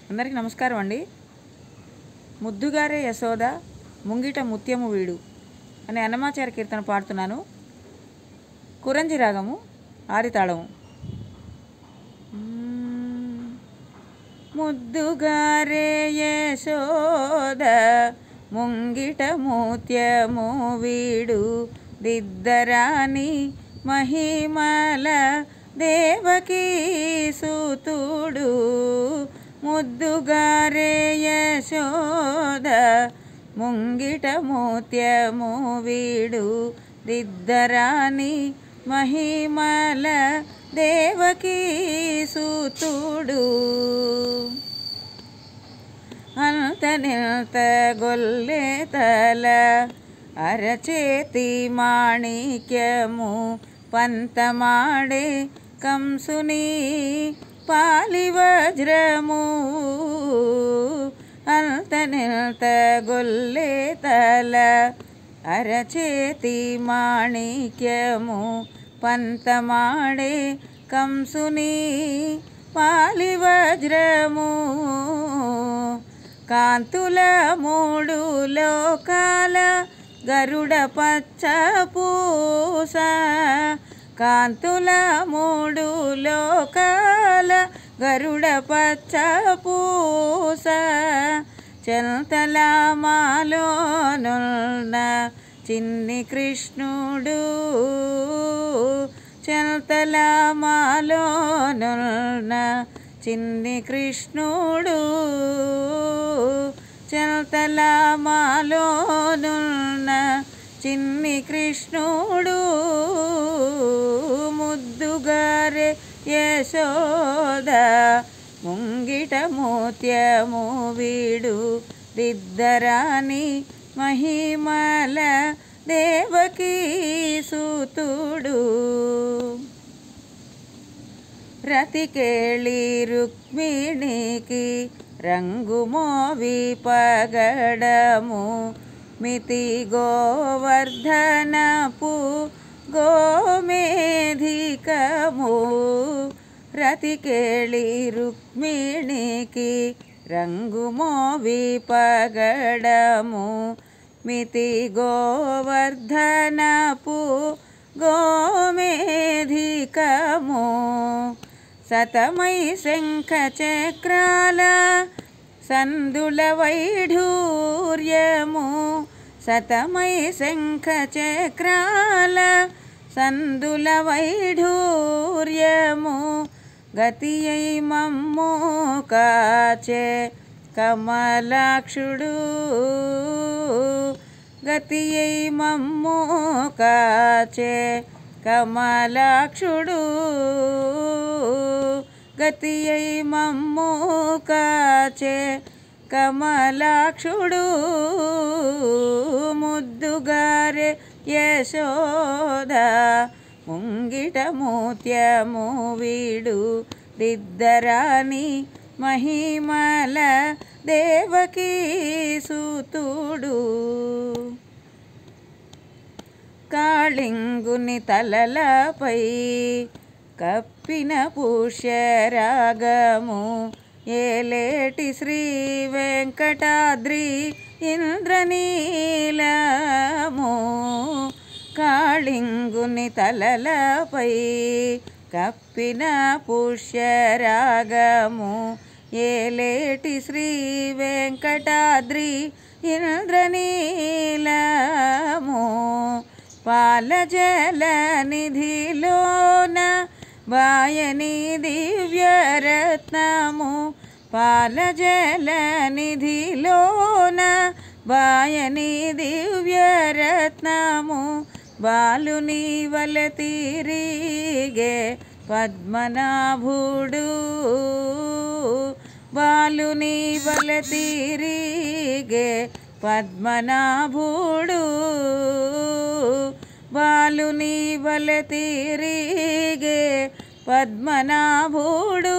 అందరికీ నమస్కారం అండి ముద్దుగారే యశోద ముంగిట ముత్యము వీడు అనే అన్నమాచార్య కీర్తన పాడుతున్నాను కురంజి రాగము ఆదితాళము మ్మ్. ముద్దుగారే యశోద ముంగిట ముత్యము వీడు దిద్దరాని మహిమల దేవకీ సుతుడు ముద్దుగారే యశోద ముంగిట ముత్యము వీడు దిద్దరాని మహిమల దేవకీ సుతుడు అంత నిల్త గొల్లె తల అరచేతి మాణిక్యము పంతమాడే కంసుని పాలి వజ్రము అంత నిల్త గొల్లె తల అరచేతి మాణిక్యము పంతమాడే కంసుని పాలి వజ్రము కాంతుల మూడు లోకాల గరుడ పచ్చ పూస కాంతుల మూడు లోకాల గరుడ పచ్చ పూస చెంతల మాలోనున్న చిన్ని కృష్ణుడు చెంతల మాలోనున్న చిన్ని కృష్ణుడు చెంతల మాలోనున్న చిన్ని కృష్ణుడు ముద్దుగారే యశోద ముంగిట మూత్యము వీడు దిద్దరాని మహిమల దేవకీ సుతుడు రతికేళి రుక్మిణికి రంగు మోవి పగడము మితి గోవర్ధనపు గోమేధికము రతికేళి రుక్మిణికి రంగు మోవి పగడము మితి గోవర్ధనపు గోమేధికము సతమై శంఖ చక్రాల సందుల వైఢూర్యము సతమై శంఖ చక్రాల సందుల వైఢూర్యము గతి అయి మమ్ము కాచే కమలాక్షుడు గతి అయి మమ్ము కాచే కమలాక్షుడు గతి అయి మమ్ము కాచే కమలాక్షుడు ముద్దుగారే యశోద ముంగిట మూత్యము వీడు దిద్దరాని మహిమల దేవకీ సుతుడు కాళింగుని తలలపై కప్పిన పుష్యరాగము ఏలేటి శ్రీ వెంకటాద్రి ఇంద్రనీలము కాళింగుని తలలపై కప్పిన పుష్యరాగము ఏలేటి శ్రీ వెంకటాద్రి ఇంద్రనీలము పాలజల నిధిలోన వాయని దివ్యరత్నము పాలజల నిధిలోన వాయని దివ్యరత్నము బాలుని వల తిరిగే పద్మనాభుడు బాలుని వల తిరిగే పద్మనాభుడు బాలుని వల తిరిగే పద్మనాభుడు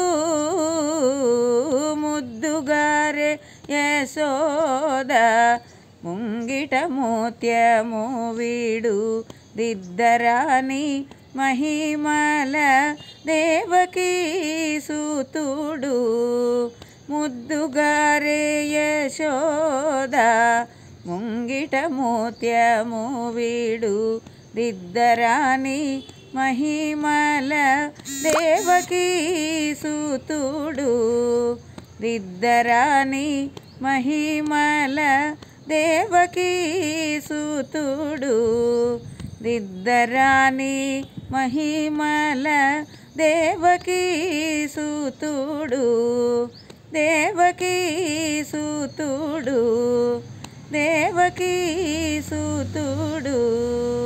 ముద్దుగారే యశోద ముంగిట మూత్యము వీడు దిద్దరాని మహిమల దేవకీ సూతుడు ముద్దుగారే యశోద ముంగిట ముత్యము వీడు దిద్దరాని మహిమల దేవకీ సూతుడు దిద్దరాని మహిమల దేవకీ సూతుడు దిద్దరాని మహిమల దేవకీ సూతుడు దేవకీ సూతుడు దేవకీ సూతుడు